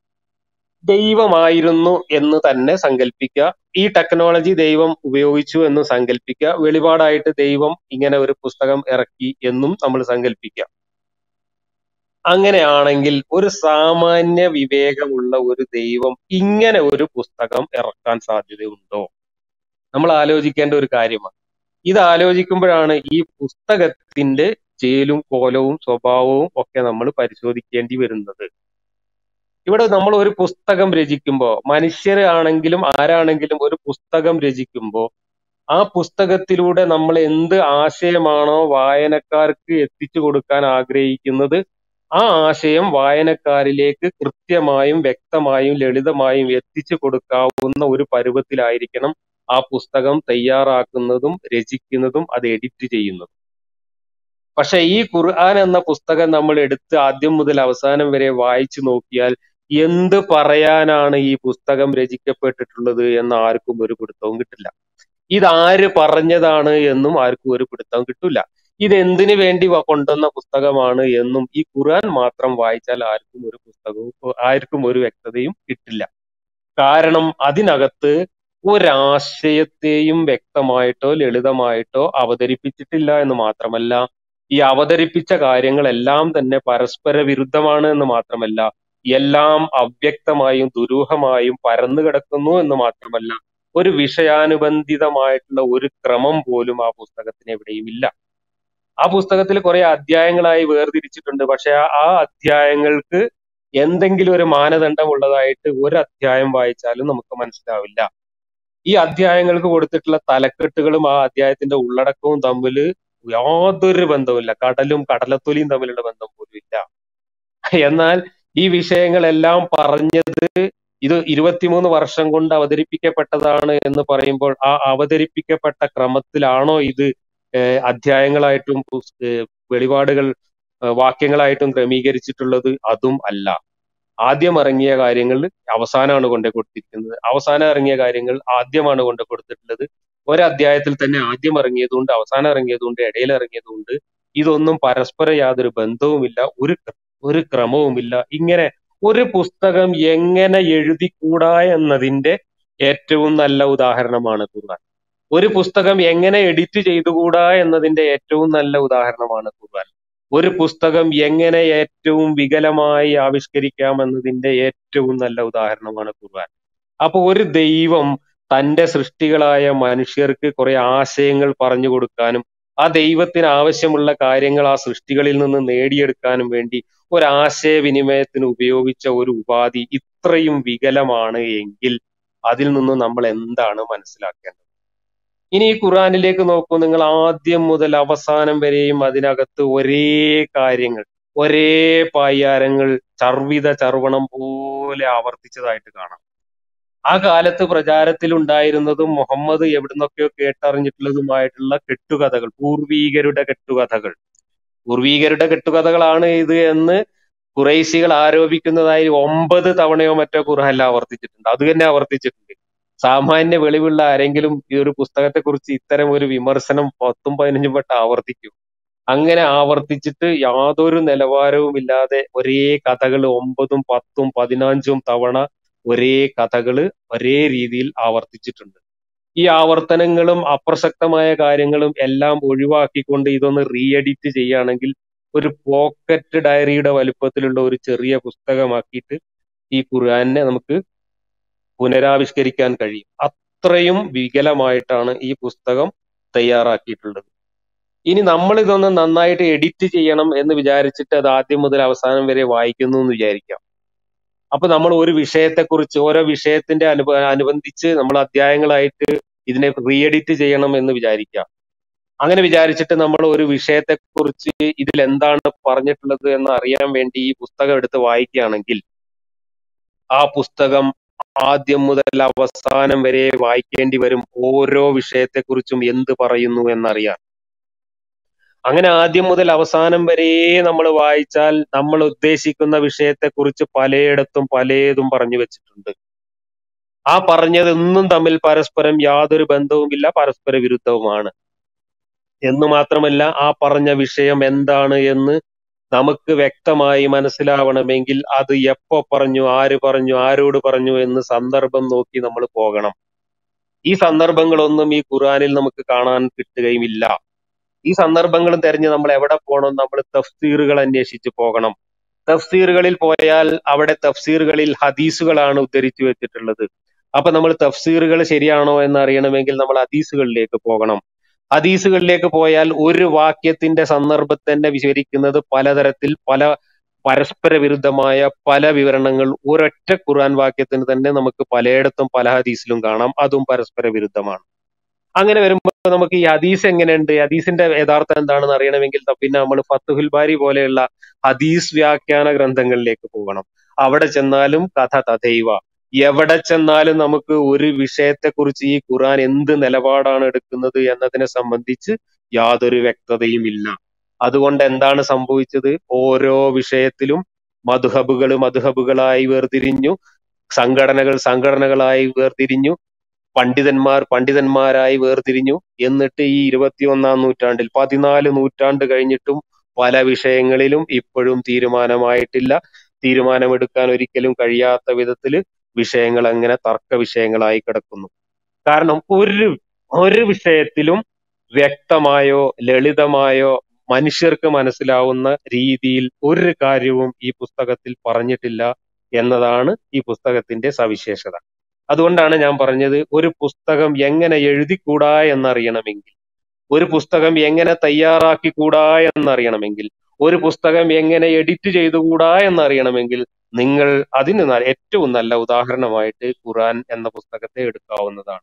ദൈവമായിരുന്നു എന്ന് തന്നെ സങ്കല്പിക്കുക ഈ ടെക്നോളജി ദൈവം ഉപയോഗിച്ചു എന്ന് സങ്കല്പിക്കുക വെളിപാടായിട്ട് ദൈവം ഇങ്ങനെ ഒരു പുസ്തകം ഇറക്കി എന്നും നമ്മൾ സങ്കല്പിക്കുക അങ്ങനെയാണെങ്കിൽ ഒരു സാമാന്യ വിവേകമുള്ള ഒരു ദൈവം ഇങ്ങനെ ഒരു പുസ്തകം ഇറക്കാൻ സാധ്യതയുണ്ടോ നമ്മൾ ആലോചിക്കേണ്ട ഒരു കാര്യമാണ് ഇത് ആലോചിക്കുമ്പോഴാണ് ഈ പുസ്തകത്തിന്റെ ചേലും കോലവും സ്വഭാവവും ഒക്കെ നമ്മൾ പരിശോധിക്കേണ്ടി വരുന്നത് ഇവിടെ നമ്മൾ ഒരു പുസ്തകം രചിക്കുമ്പോൾ മനുഷ്യരാണെങ്കിലും ആരാണെങ്കിലും ഒരു പുസ്തകം രചിക്കുമ്പോൾ ആ പുസ്തകത്തിലൂടെ നമ്മൾ എന്ത് ആശയമാണോ വായനക്കാർക്ക് എത്തിച്ചു കൊടുക്കാൻ ആഗ്രഹിക്കുന്നത് ആ ആശയം വായനക്കാരിലേക്ക് കൃത്യമായും വ്യക്തമായും ലളിതമായും എത്തിച്ചു കൊടുക്കാവുന്ന ഒരു പരുവത്തിലായിരിക്കണം ആ പുസ്തകം തയ്യാറാക്കുന്നതും രചിക്കുന്നതും അത് എഡിറ്റ് ചെയ്യുന്നതും പക്ഷെ ഈ ഖുർആൻ എന്ന പുസ്തകം നമ്മൾ എടുത്ത് ആദ്യം മുതൽ അവസാനം വരെ വായിച്ചു നോക്കിയാൽ എന്ത് പറയാനാണ് ഈ പുസ്തകം രചിക്കപ്പെട്ടിട്ടുള്ളത് എന്ന് ആർക്കും ഒരു പിടുത്തവും കിട്ടില്ല ഇതാര് പറഞ്ഞതാണ് എന്നും ആർക്കും ഒരു പിടുത്തവും കിട്ടില്ല ഇത് എന്തിനു വേണ്ടി വ- കൊണ്ടുവന്ന പുസ്തകമാണ് എന്നും ഈ ഖുർആൻ മാത്രം വായിച്ചാൽ ആർക്കും ഒരു പുസ്തകവും ആർക്കും ഒരു വ്യക്തതയും കിട്ടില്ല കാരണം അതിനകത്ത് ഒരാശയത്തെയും വ്യക്തമായിട്ടോ ലളിതമായിട്ടോ അവതരിപ്പിച്ചിട്ടില്ല എന്ന് മാത്രമല്ല ഈ അവതരിപ്പിച്ച കാര്യങ്ങളെല്ലാം തന്നെ പരസ്പര വിരുദ്ധമാണ് എന്ന് മാത്രമല്ല എല്ലാം അവ്യക്തമായും ദുരൂഹമായും പരന്നു കിടക്കുന്നു എന്ന് മാത്രമല്ല ഒരു വിഷയാനുബന്ധിതമായിട്ടുള്ള ഒരു ക്രമം പോലും ആ പുസ്തകത്തിന് എവിടെയും ഇല്ല ആ പുസ്തകത്തിൽ കുറെ അധ്യായങ്ങളായി വേർതിരിച്ചിട്ടുണ്ട് പക്ഷെ ആ ആ അധ്യായങ്ങൾക്ക് എന്തെങ്കിലും ഒരു മാനദണ്ഡം ഉള്ളതായിട്ട് ഒരു അധ്യായം വായിച്ചാലും നമുക്ക് മനസ്സിലാവില്ല ഈ അധ്യായങ്ങൾക്ക് കൊടുത്തിട്ടുള്ള തലക്കെട്ടുകളും ആ അധ്യായത്തിന്റെ ഉള്ളടക്കവും തമ്മിൽ യാതൊരു ബന്ധവുമില്ല കടലും കടലത്തൊലിയും തമ്മിലുള്ള ബന്ധം പോലും ഇല്ല എന്നാൽ ഈ വിഷയങ്ങളെല്ലാം പറഞ്ഞത് ഇത് ഇരുപത്തിമൂന്ന് വർഷം കൊണ്ട് അവതരിപ്പിക്കപ്പെട്ടതാണ് എന്ന് പറയുമ്പോൾ ആ അവതരിപ്പിക്കപ്പെട്ട ക്രമത്തിലാണോ ഇത് ഏഹ് അധ്യായങ്ങളായിട്ടും പുസ്- ഏഹ് വെളിപാടുകൾ ഏഹ് വാക്യങ്ങളായിട്ടും ക്രമീകരിച്ചിട്ടുള്ളത് അതും അല്ല ആദ്യം ഇറങ്ങിയ കാര്യങ്ങൾ അവസാനമാണ് കൊണ്ടു കൊടുത്തിരിക്കുന്നത് അവസാനം ഇറങ്ങിയ കാര്യങ്ങൾ ആദ്യമാണ് കൊണ്ടു കൊടുത്തിട്ടുള്ളത് ഒരധ്യായത്തിൽ തന്നെ ആദ്യം ഇറങ്ങിയതുകൊണ്ട് അവസാനം ഇറങ്ങിയതുകൊണ്ട് ഇടയിൽ ഇറങ്ങിയതുകൊണ്ട് ഇതൊന്നും പരസ്പരം യാതൊരു ബന്ധവുമില്ല ഒരു ഒരു ക്രമവുമില്ല ഇങ്ങനെ ഒരു പുസ്തകം എങ്ങനെ എഴുതിക്കൂടാ എന്നതിന്റെ ഏറ്റവും നല്ല ഉദാഹരണമാണ് ഖുർആൻ ഒരു പുസ്തകം എങ്ങനെ എഡിറ്റ് ചെയ്തുകൂടാ എന്നതിന്റെ ഏറ്റവും നല്ല ഉദാഹരണമാണ് ഖുർആൻ ഒരു പുസ്തകം എങ്ങനെ ഏറ്റവും വികലമായി ആവിഷ്കരിക്കാം എന്നതിന്റെ ഏറ്റവും നല്ല ഉദാഹരണമാണ് ഖുർആൻ അപ്പൊ ഒരു ദൈവം തന്റെ സൃഷ്ടികളായ മനുഷ്യർക്ക് കുറെ ആശയങ്ങൾ പറഞ്ഞു കൊടുക്കാനും ആ ദൈവത്തിന് ആവശ്യമുള്ള കാര്യങ്ങൾ ആ സൃഷ്ടികളിൽ നിന്ന് നേടിയെടുക്കാനും വേണ്ടി ഒരു ആശയവിനിമയത്തിന് ഉപയോഗിച്ച ഒരു ഉപാധി ഇത്രയും വികലമാണ് എങ്കിൽ അതിൽ നിന്ന് നമ്മൾ എന്താണ് മനസ്സിലാക്കേണ്ടത് ഇനി ഈ ഖുറാനിലേക്ക് നോക്കൂ നിങ്ങൾ ആദ്യം മുതൽ അവസാനം വരെയും അതിനകത്ത് ഒരേ കാര്യങ്ങൾ ഒരേ പായ്യാരങ്ങൾ ചർവിത ചർവണം പോലെ ആവർത്തിച്ചതായിട്ട് കാണാം ആ കാലത്ത് പ്രചാരത്തിൽ ഉണ്ടായിരുന്നതും മുഹമ്മദ് എവിടുന്നൊക്കെയോ കേട്ടറിഞ്ഞിട്ടുള്ളതുമായിട്ടുള്ള കെട്ടുകഥകൾ പൂർവീകരുടെ കെട്ടുകഥകൾ പൂർവീകരുടെ കെട്ടുകഥകളാണ് ഇത് എന്ന് കുറേശികൾ ആരോപിക്കുന്നതായി ഒമ്പത് തവണയോ മറ്റോ ഖുർആനിൽ ആവർത്തിച്ചിട്ടുണ്ട് അത് തന്നെ ആവർത്തിച്ചിട്ടുണ്ട് സാമാന്യ വെളിവുള്ള ആരെങ്കിലും ഈ ഒരു പുസ്തകത്തെ കുറിച്ച് ഇത്തരം ഒരു വിമർശനം പത്തും പതിനഞ്ചും വട്ടം ആവർത്തിക്കും അങ്ങനെ ആവർത്തിച്ചിട്ട് യാതൊരു നിലവാരവും ഇല്ലാതെ ഒരേ കഥകൾ ഒമ്പതും പത്തും പതിനഞ്ചും തവണ ഒരേ കഥകള് ഒരേ രീതിയിൽ ആവർത്തിച്ചിട്ടുണ്ട് ഈ ആവർത്തനങ്ങളും അപ്രസക്തമായ കാര്യങ്ങളും എല്ലാം ഒഴിവാക്കിക്കൊണ്ട് ഇതൊന്ന് റീ എഡിറ്റ് ചെയ്യുകയാണെങ്കിൽ ഒരു പോക്കറ്റ് ഡയറിയുടെ വലുപ്പത്തിലുള്ള ഒരു ചെറിയ പുസ്തകമാക്കിയിട്ട് ഈ ഖുർആനെ നമുക്ക് പുനരാവിഷ്കരിക്കാൻ കഴിയും അത്രയും വികലമായിട്ടാണ് ഈ പുസ്തകം തയ്യാറാക്കിയിട്ടുള്ളത് ഇനി നമ്മൾ ഇതൊന്ന് നന്നായിട്ട് എഡിറ്റ് ചെയ്യണം എന്ന് വിചാരിച്ചിട്ട് അത് ആദ്യം മുതൽ അവസാനം വരെ വായിക്കുന്നു എന്ന് വിചാരിക്കാം അപ്പൊ നമ്മൾ ഒരു വിഷയത്തെക്കുറിച്ച് ഓരോ വിഷയത്തിന്റെ അനുബ അനുബന്ധിച്ച് നമ്മൾ അധ്യായങ്ങളായിട്ട് ഇതിനെ റീ എഡിറ്റ് ചെയ്യണം എന്ന് വിചാരിക്കാം അങ്ങനെ വിചാരിച്ചിട്ട് നമ്മൾ ഒരു വിഷയത്തെക്കുറിച്ച് ഇതിൽ എന്താണ് പറഞ്ഞിട്ടുള്ളത് എന്ന് അറിയാൻ വേണ്ടി ഈ പുസ്തകം എടുത്ത് വായിക്കുകയാണെങ്കിൽ ആ പുസ്തകം ആദ്യം മുതൽ അവസാനം വരെ വായിക്കേണ്ടി വരും ഓരോ വിഷയത്തെക്കുറിച്ചും എന്ത് പറയുന്നു എന്നറിയാൻ അങ്ങനെ ആദ്യം മുതൽ അവസാനം വരെ നമ്മൾ വായിച്ചാൽ നമ്മൾ ഉദ്ദേശിക്കുന്ന വിഷയത്തെക്കുറിച്ച് പലയിടത്തും പലതും പറഞ്ഞു വെച്ചിട്ടുണ്ട് ആ പറഞ്ഞതൊന്നും തമ്മിൽ പരസ്പരം യാതൊരു ബന്ധവുമില്ല പരസ്പര വിരുദ്ധവുമാണ് എന്ന് മാത്രമല്ല ആ പറഞ്ഞ വിഷയം എന്താണ് എന്ന് നമുക്ക് വ്യക്തമായി മനസ്സിലാവണമെങ്കിൽ അത് എപ്പോ പറഞ്ഞു ആര് പറഞ്ഞു ആരോട് പറഞ്ഞു എന്ന് സന്ദർഭം നോക്കി നമ്മൾ പോകണം ഈ സന്ദർഭങ്ങളൊന്നും ഈ ഖുർആനിൽ നമുക്ക് കാണാൻ കിട്ടുകയുമില്ല ഈ സന്ദർഭങ്ങളും തെരഞ്ഞ് നമ്മൾ എവിടെ പോകണം നമ്മൾ തഫ്സീറുകൾ അന്വേഷിച്ച് പോകണം തഫ്സീറുകളിൽ പോയാൽ അവിടെ തഫ്സീറുകളിൽ ഹദീസുകളാണ് ഉദ്ധരിച്ചു വെച്ചിട്ടുള്ളത് അപ്പൊ നമ്മൾ തഫ്സീറുകൾ ശരിയാണോ എന്ന് അറിയണമെങ്കിൽ നമ്മൾ ഹദീസുകളിലേക്ക് പോകണം ഹദീസുകളിലേക്ക് പോയാൽ ഒരു വാക്യത്തിന്റെ സന്ദർഭത്തെ തന്നെ വിവരിക്കുന്നത് പലതരത്തിൽ പല പരസ്പര വിരുദ്ധമായ പല വിവരണങ്ങൾ ഒരൊറ്റ ഖുർആൻ വാക്യത്തിന് തന്നെ നമുക്ക് പലയിടത്തും പല ഹദീസിലും കാണാം അതും പരസ്പര വിരുദ്ധമാണ് അങ്ങനെ വരുമ്പോൾ നമുക്ക് ഈ ഹദീസ് എങ്ങനെയുണ്ട് ഹദീസിന്റെ യഥാർത്ഥം എന്താണെന്ന് അറിയണമെങ്കിൽ ത- പിന്നെ നമ്മൾ ഫത്തുഹുൽ ബാരി പോലെയുള്ള ഹദീസ് വ്യാഖ്യാന ഗ്രന്ഥങ്ങളിലേക്ക് പോകണം അവിടെ ചെന്നാലും കഥ തഥൈവ എവിടെ ചെന്നാലും നമുക്ക് ഒരു വിഷയത്തെക്കുറിച്ച് ഈ ഖുർആൻ എന്ത് നിലപാടാണ് എടുക്കുന്നത് എന്നതിനെ സംബന്ധിച്ച് യാതൊരു വ്യക്തതയും ഇല്ല അതുകൊണ്ട് എന്താണ് സംഭവിച്ചത് ഓരോ വിഷയത്തിലും മധുഹബുകൾ മധുഹബുകളായി വേർതിരിഞ്ഞു സംഘടനകൾ സംഘടനകളായി വേർതിരിഞ്ഞു പണ്ഡിതന്മാർ പണ്ഡിതന്മാരായി വേർതിരിഞ്ഞു എന്നിട്ട് ഈ ഇരുപത്തിയൊന്നാം നൂറ്റാണ്ടിൽ പതിനാല് നൂറ്റാണ്ട് കഴിഞ്ഞിട്ടും പല വിഷയങ്ങളിലും ഇപ്പോഴും തീരുമാനമായിട്ടില്ല തീരുമാനമെടുക്കാൻ ഒരിക്കലും കഴിയാത്ത വിധത്തില് വിഷയങ്ങൾ അങ്ങനെ തർക്ക വിഷയങ്ങളായി കിടക്കുന്നു കാരണം ഒരു ഒരു വിഷയത്തിലും വ്യക്തമായോ ലളിതമായോ മനുഷ്യർക്ക് മനസ്സിലാവുന്ന രീതിയിൽ ഒരു കാര്യവും ഈ പുസ്തകത്തിൽ പറഞ്ഞിട്ടില്ല എന്നതാണ് ഈ പുസ്തകത്തിന്റെ സവിശേഷത അതുകൊണ്ടാണ് ഞാൻ പറഞ്ഞത് ഒരു പുസ്തകം എങ്ങനെ എഴുതിക്കൂടാ എന്നറിയണമെങ്കിൽ ഒരു പുസ്തകം എങ്ങനെ തയ്യാറാക്കിക്കൂടാ എന്നറിയണമെങ്കിൽ ഒരു പുസ്തകം എങ്ങനെ എഡിറ്റ് ചെയ്തുകൂടാ എന്നറിയണമെങ്കിൽ നിങ്ങൾ അതിന് ന- ഏറ്റവും നല്ല ഉദാഹരണമായിട്ട് ഖുറാൻ എന്ന പുസ്തകത്തെ എടുക്കാവുന്നതാണ്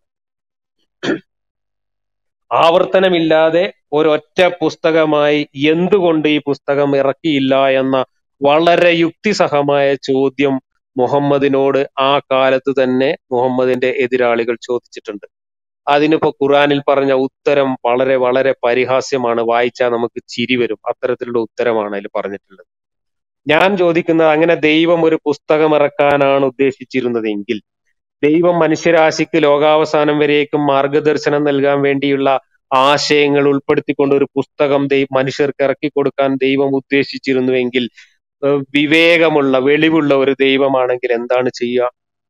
ആവർത്തനമില്ലാതെ ഒരൊറ്റ പുസ്തകമായി എന്തുകൊണ്ട് ഈ പുസ്തകം ഇറക്കിയില്ല എന്ന വളരെ യുക്തിസഹമായ ചോദ്യം മുഹമ്മദിനോട് ആ കാലത്ത് തന്നെ മുഹമ്മദിന്റെ എതിരാളികൾ ചോദിച്ചിട്ടുണ്ട് അതിനിപ്പോ ഖുറാനിൽ പറഞ്ഞ ഉത്തരം വളരെ വളരെ പരിഹാസ്യമാണ് വായിച്ചാൽ നമുക്ക് ചിരി വരും അത്തരത്തിലുള്ള ഉത്തരമാണ് അതിൽ പറഞ്ഞിട്ടുള്ളത് ഞാൻ ചോദിക്കുന്നത് അങ്ങനെ ദൈവം ഒരു പുസ്തകം ഇറക്കാനാണ് ഉദ്ദേശിച്ചിരുന്നതെങ്കിൽ ദൈവം മനുഷ്യരാശിക്ക് ലോകാവസാനം വരേക്കും മാർഗദർശനം നൽകാൻ വേണ്ടിയുള്ള ആശയങ്ങൾ ഉൾപ്പെടുത്തിക്കൊണ്ട് ഒരു പുസ്തകം ദൈവം മനുഷ്യർക്ക് ഇറക്കി കൊടുക്കാൻ ദൈവം ഉദ്ദേശിച്ചിരുന്നുവെങ്കിൽ ഏഹ് വിവേകമുള്ള വെളിവുള്ള ഒരു ദൈവമാണെങ്കിൽ എന്താണ് ചെയ്യുക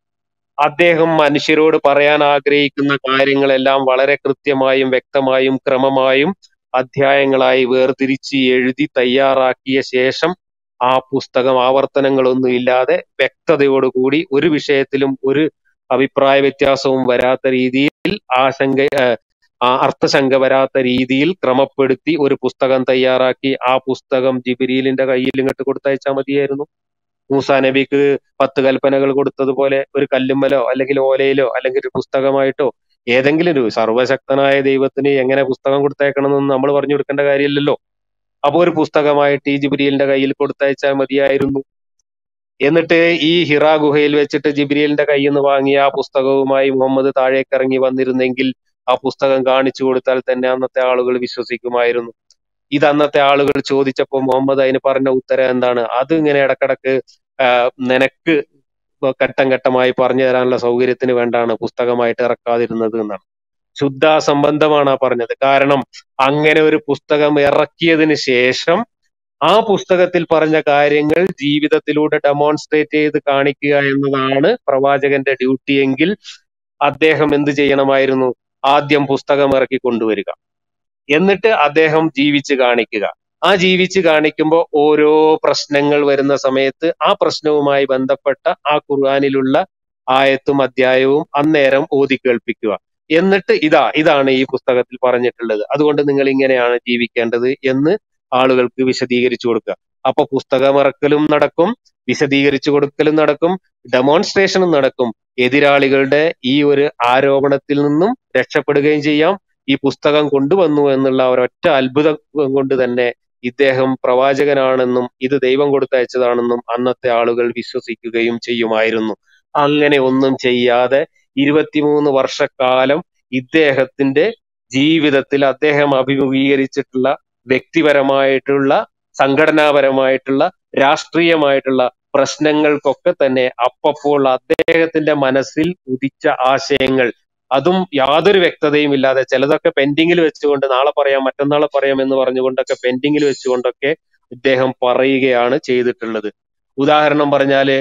അദ്ദേഹം മനുഷ്യരോട് പറയാൻ ആഗ്രഹിക്കുന്ന കാര്യങ്ങളെല്ലാം വളരെ കൃത്യമായും വ്യക്തമായും ക്രമമായും അധ്യായങ്ങളായി വേർതിരിച്ച് എഴുതി തയ്യാറാക്കിയ ശേഷം ആ പുസ്തകം ആവർത്തനങ്ങളൊന്നും ഇല്ലാതെ വ്യക്തതയോടുകൂടി ഒരു വിഷയത്തിലും ഒരു അഭിപ്രായ വ്യത്യാസവും വരാത്ത രീതിയിൽ ആശങ്ക ഏഹ്, ആ അർത്ഥശങ്ക വരാത്ത രീതിയിൽ ക്രമപ്പെടുത്തി ഒരു പുസ്തകം തയ്യാറാക്കി ആ പുസ്തകം ജിബിരിലിന്റെ കയ്യിൽ ഇങ്ങോട്ട് കൊടുത്തയച്ചാൽ മതിയായിരുന്നു മൂസാ നബിക്ക് പത്ത് കൽപ്പനകൾ കൊടുത്തതുപോലെ ഒരു കല്ലുമ്മലോ അല്ലെങ്കിൽ ഓലയിലോ അല്ലെങ്കിൽ ഒരു പുസ്തകമായിട്ടോ ഏതെങ്കിലും ഒരു സർവശക്തനായ ദൈവത്തിന് എങ്ങനെ പുസ്തകം കൊടുത്തയക്കണമെന്ന് നമ്മൾ പറഞ്ഞു കൊടുക്കേണ്ട കാര്യമില്ലല്ലോ അപ്പൊ ഒരു പുസ്തകമായിട്ട് ഈ ജിബ്രീലിന്റെ കയ്യിൽ കൊടുത്തയച്ചാൽ മതിയായിരുന്നു എന്നിട്ട് ഈ ഹിറ ഗുഹയിൽ വെച്ചിട്ട് ജിബ്രീലിന്റെ കയ്യിൽ നിന്ന് വാങ്ങിയ ആ പുസ്തകവുമായി മുഹമ്മദ് താഴേക്ക് ഇറങ്ങി വന്നിരുന്നെങ്കിൽ ആ പുസ്തകം കാണിച്ചു കൊടുത്താൽ തന്നെ അന്നത്തെ ആളുകൾ വിശ്വസിക്കുമായിരുന്നു ഇത് അന്നത്തെ ആളുകൾ ചോദിച്ചപ്പോൾ മുഹമ്മദ് അതിന് പറഞ്ഞ ഉത്തരം എന്താണ് അത് ഇങ്ങനെ ഇടക്കിടക്ക് ആ, നിനക്ക് ഘട്ടം ഘട്ടമായി പറഞ്ഞു തരാനുള്ള സൗകര്യത്തിന് വേണ്ടാണ് പുസ്തകമായിട്ട് ഇറക്കാതിരുന്നത് എന്നാണ് ശുദ്ധ സംബന്ധമാണ് ആ പറഞ്ഞത് കാരണം അങ്ങനെ ഒരു പുസ്തകം ഇറക്കിയതിന് ശേഷം ആ പുസ്തകത്തിൽ പറഞ്ഞ കാര്യങ്ങൾ ജീവിതത്തിലൂടെ ഡെമോൺസ്ട്രേറ്റ് ചെയ്ത് കാണിക്കുക എന്നതാണ് പ്രവാചകന്റെ ഡ്യൂട്ടി എങ്കിൽ അദ്ദേഹം എന്ത് ചെയ്യണമായിരുന്നു ആദ്യം പുസ്തകം ഇറക്കി കൊണ്ടുവരിക എന്നിട്ട് അദ്ദേഹം ജീവിച്ച് കാണിക്കുക ആ ജീവിച്ച് കാണിക്കുമ്പോൾ ഓരോ പ്രശ്നങ്ങൾ വരുന്ന സമയത്ത് ആ പ്രശ്നവുമായി ബന്ധപ്പെട്ട ആ ഖുർആനിലുള്ള ആയത്തും അധ്യായവും അന്നേരം ഓതി കേൾപ്പിക്കുക എന്നിട്ട് ഇതാ ഇതാണ് ഈ പുസ്തകത്തിൽ പറഞ്ഞിട്ടുള്ളത് അതുകൊണ്ട് നിങ്ങൾ ഇങ്ങനെയാണ് ജീവിക്കേണ്ടത് എന്ന് ആളുകൾക്ക് വിശദീകരിച്ചു കൊടുക്കുക അപ്പൊ പുസ്തകം ഇറക്കലും നടക്കും വിശദീകരിച്ചു കൊടുക്കലും നടക്കും ഡെമോൺസ്ട്രേഷനും നടക്കും എതിരാളികളുടെ ഈ ഒരു ആരോപണത്തിൽ നിന്നും രക്ഷപ്പെടുകയും ചെയ്യാം ഈ പുസ്തകം കൊണ്ടുവന്നു എന്നുള്ള ഒരൊറ്റ അത്ഭുതം കൊണ്ട് തന്നെ ഇദ്ദേഹം പ്രവാചകനാണെന്നും ഇത് ദൈവം കൊടുത്തയച്ചതാണെന്നും അന്നത്തെ ആളുകൾ വിശ്വസിക്കുകയും ചെയ്യുമായിരുന്നു അങ്ങനെ ഒന്നും ചെയ്യാതെ ഇരുപത്തിമൂന്ന് വർഷക്കാലം ഇദ്ദേഹത്തിന്റെ ജീവിതത്തിൽ അദ്ദേഹം അഭിമുഖീകരിച്ചിട്ടുള്ള വ്യക്തിപരമായിട്ടുള്ള സംഘടനാപരമായിട്ടുള്ള രാഷ്ട്രീയമായിട്ടുള്ള പ്രശ്നങ്ങൾക്കൊക്കെ തന്നെ അപ്പപ്പോൾ അദ്ദേഹത്തിന്റെ മനസ്സിൽ ഉദിച്ച ആശയങ്ങൾ അതും യാതൊരു വ്യക്തതയും ഇല്ലാതെ ചിലതൊക്കെ പെൻഡിങ്ങിൽ വെച്ചുകൊണ്ട് നാളെ പറയാം മറ്റന്നാളെ പറയാം എന്ന് പറഞ്ഞുകൊണ്ടൊക്കെ പെൻഡിങ്ങിൽ വെച്ചുകൊണ്ടൊക്കെ ഇദ്ദേഹം പറയുകയാണ് ചെയ്തിട്ടുള്ളത് ഉദാഹരണം പറഞ്ഞാല്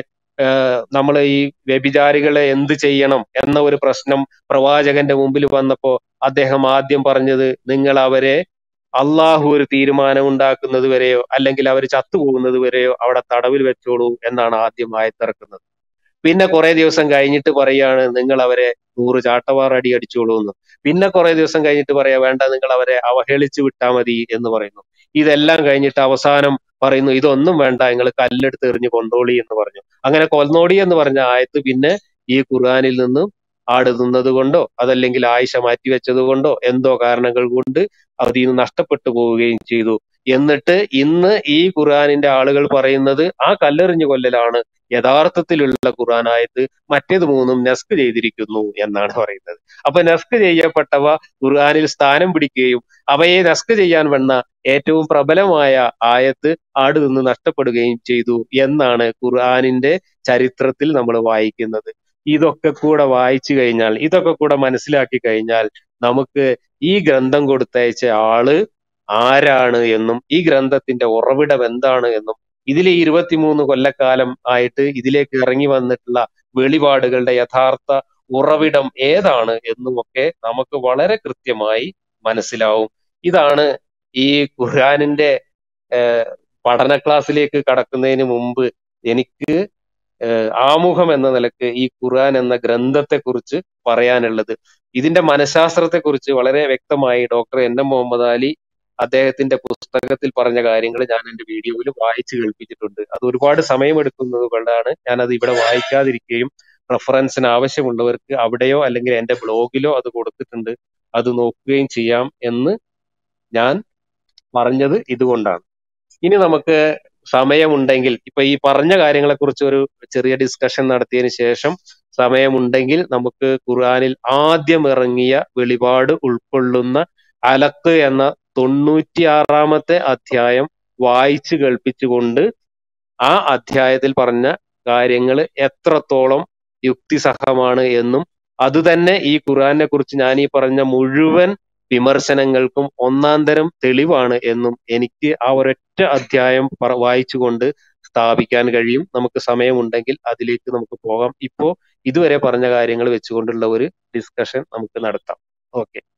നമ്മൾ ഈ വ്യഭിചാരികളെ എന്ത് ചെയ്യണം എന്ന ഒരു പ്രശ്നം പ്രവാചകന്റെ മുമ്പിൽ വന്നപ്പോ അദ്ദേഹം ആദ്യം പറഞ്ഞത് നിങ്ങൾ അവരെ അള്ളാഹു ഒരു തീരുമാനം ഉണ്ടാക്കുന്നത് വരെയോ അല്ലെങ്കിൽ അവർ ചത്തുപോകുന്നത് വരെയോ അവിടെ തടവിൽ വെച്ചോളൂ എന്നാണ് ആദ്യം ആയത്തിറക്കുന്നത് പിന്നെ കുറെ ദിവസം കഴിഞ്ഞിട്ട് പറയാണ് നിങ്ങൾ അവരെ നൂറ് ചാട്ടവാർ അടി അടിച്ചോളൂ എന്ന് പിന്നെ കുറെ ദിവസം കഴിഞ്ഞിട്ട് പറയാ വേണ്ട നിങ്ങൾ അവരെ അവഹേളിച്ചു വിട്ടാ മതി എന്ന് പറയുന്നു ഇതെല്ലാം കഴിഞ്ഞിട്ട് അവസാനം പറയുന്നു ഇതൊന്നും വേണ്ട നിങ്ങൾ കല്ലെടുത്ത് എറിഞ്ഞ് കൊണ്ടോളി എന്ന് പറഞ്ഞു അങ്ങനെ കൊന്നോടി എന്ന് പറഞ്ഞ ആയത്ത് പിന്നെ ഈ ഖുർആനിൽ നിന്നും ആട് തിന്നത് കൊണ്ടോ അതല്ലെങ്കിൽ ആയിഷ മാറ്റിവെച്ചത് കൊണ്ടോ എന്തോ കാരണങ്ങൾ കൊണ്ട് അതിൽ നിന്ന് നഷ്ടപ്പെട്ടു പോവുകയും ചെയ്തു എന്നിട്ട് ഇന്ന് ഈ ഖുർആനിന്റെ ആളുകൾ പറയുന്നത് ആ കല്ലെറിഞ്ഞു കൊല്ലലാണ് യഥാർത്ഥത്തിലുള്ള ഖുർആനായത് മറ്റേത് മൂന്നും നസ്ക് ചെയ്തിരിക്കുന്നു എന്നാണ് പറയുന്നത് അപ്പൊ നസ്ക് ചെയ്യപ്പെട്ടവ ഖുർആനിൽ സ്ഥാനം പിടിക്കുകയും അവയെ നസ്ക് ചെയ്യാൻ വന്ന ഏറ്റവും പ്രബലമായ ആയത്ത് ആട് നിന്ന് നഷ്ടപ്പെടുകയും ചെയ്തു എന്നാണ് ഖുർആനിന്റെ ചരിത്രത്തിൽ നമ്മൾ വായിക്കുന്നത് ഇതൊക്കെ കൂടെ വായിച്ചു കഴിഞ്ഞാൽ ഇതൊക്കെ കൂടെ മനസ്സിലാക്കി കഴിഞ്ഞാൽ നമുക്ക് ഈ ഗ്രന്ഥം കൊടുത്തയച്ച ആള് ആരാണ് എന്നും ഈ ഗ്രന്ഥത്തിന്റെ ഉറവിടം എന്താണ് എന്നും ഇതിലെ ഇരുപത്തിമൂന്ന് കൊല്ലക്കാലം ആയിട്ട് ഇതിലേക്ക് ഇറങ്ങി വന്നിട്ടുള്ള വെളിപാടുകളുടെ യഥാർത്ഥ ഉറവിടം ഏതാണ് എന്നുമൊക്കെ നമുക്ക് വളരെ കൃത്യമായി മനസ്സിലാവും ഇതാണ് ഈ ഖുർആനിന്റെ ഏഹ്, പഠന ക്ലാസ്സിലേക്ക് കടക്കുന്നതിന് മുമ്പ് എനിക്ക് ഏഹ്, ആമുഖം എന്ന നിലക്ക് ഈ ഖുർആൻ എന്ന ഗ്രന്ഥത്തെ കുറിച്ച് പറയാനുള്ളത് ഇതിന്റെ മനഃശാസ്ത്രത്തെ കുറിച്ച് വളരെ വ്യക്തമായി doctor N M Muhammad Ali അദ്ദേഹത്തിന്റെ പുസ്തകത്തിൽ പറഞ്ഞ കാര്യങ്ങൾ ഞാൻ എന്റെ വീഡിയോയിൽ വായിച്ചു കേൾപ്പിച്ചിട്ടുണ്ട് അത് ഒരുപാട് സമയമെടുക്കുന്നത് കൊണ്ടാണ് ഞാൻ അത് ഇവിടെ വായിക്കാതിരിക്കുകയും റെഫറൻസിന് ആവശ്യമുള്ളവർക്ക് അവിടെയോ അല്ലെങ്കിൽ എന്റെ ബ്ലോഗിലോ അത് കൊടുത്തിട്ടുണ്ട് അത് നോക്കുകയും ചെയ്യാം എന്ന് ഞാൻ പറഞ്ഞത് ഇതുകൊണ്ടാണ് ഇനി നമുക്ക് സമയമുണ്ടെങ്കിൽ ഇപ്പൊ ഈ പറഞ്ഞ കാര്യങ്ങളെ കുറിച്ച് ഒരു ചെറിയ ഡിസ്കഷൻ നടത്തിയതിന് ശേഷം സമയമുണ്ടെങ്കിൽ നമുക്ക് ഖുർആനിൽ ആദ്യം ഇറങ്ങിയ വെളിപാട് ഉൾക്കൊള്ളുന്ന അലക്ക് എന്ന തൊണ്ണൂറ്റിയാറാമത്തെ അധ്യായം വായിച്ചു കേൾപ്പിച്ചുകൊണ്ട് ആ അധ്യായത്തിൽ പറഞ്ഞ കാര്യങ്ങൾ എത്രത്തോളം യുക്തിസഹമാണ് എന്നും അതുതന്നെ ഈ ഖുർആനെ കുറിച്ച് ഞാൻ ഈ പറഞ്ഞ മുഴുവൻ വിമർശനങ്ങൾക്കും ഒന്നാം തരം തെളിവാണ് എന്നും എനിക്ക് ആ ഒരൊറ്റ അധ്യായം പറ- വായിച്ചുകൊണ്ട് സ്ഥാപിക്കാൻ കഴിയും നമുക്ക് സമയമുണ്ടെങ്കിൽ അതിലേക്ക് നമുക്ക് പോകാം ഇപ്പോ ഇതുവരെ പറഞ്ഞ കാര്യങ്ങൾ വെച്ചുകൊണ്ടുള്ള ഒരു ഡിസ്കഷൻ നമുക്ക് നടത്താം ഓക്കെ